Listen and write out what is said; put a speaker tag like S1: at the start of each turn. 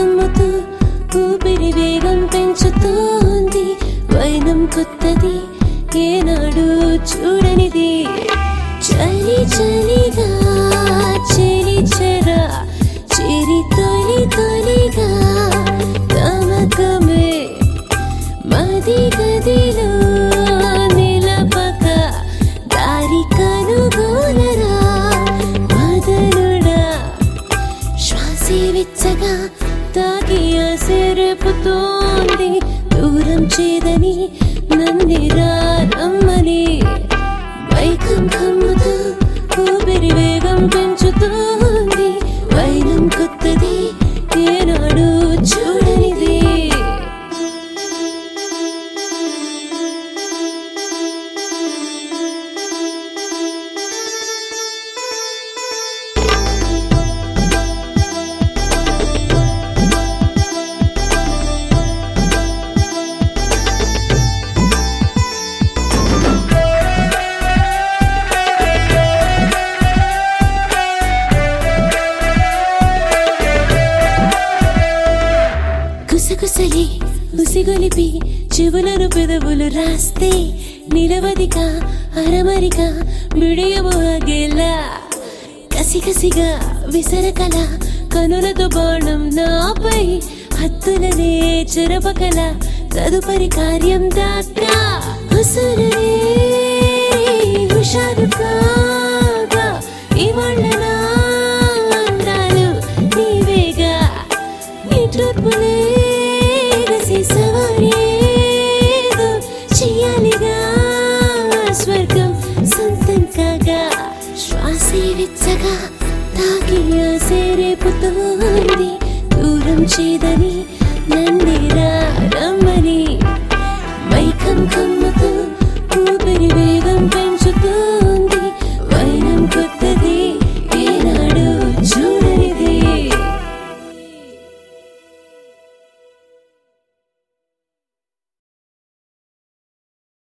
S1: కమ్ముతూ ఊపిరి వేగం పెంచుతోంది వైనం కొత్తది ఏనాడు చూడనిది చలి చలిగా చెలి చెర చిరి తొలి తొలిగా తమకమే మది గదిలో నిలపక దారి కనుగోలరా మదనుడా శ్వాసే వెచ్చగా తాకి ఆశ రేపుతోంది దూరం చేదని నన్నిరా రమ్మని మైకం కమ్ముతూ ఊపిరి వేగం పెంచుతోంది వైనం కొత్తది ఏనాడు చూడనిది కుసకుసలి ఉసిగొలిపి చెవులను పెదవులు రాస్తే నిలవదిక అరమరిక మిడియము ఆగేలా కసికసిగా విసరకల కనులతో బాణం నాపై హత్తులనే చెరపకల తదుపరి కార్యం దాకా హుసరునే హుషారు కాగా ఇవాళ్ళ నా అందాలు నీవేగా నిట్టూర్పులే రసి సవారేదో చెయ్యాలిగా స్వర్గం సొంతం కాగా శ్వాసే వెచ్చగా తాకి ఆసే రేపుతోంది దూరం చేదని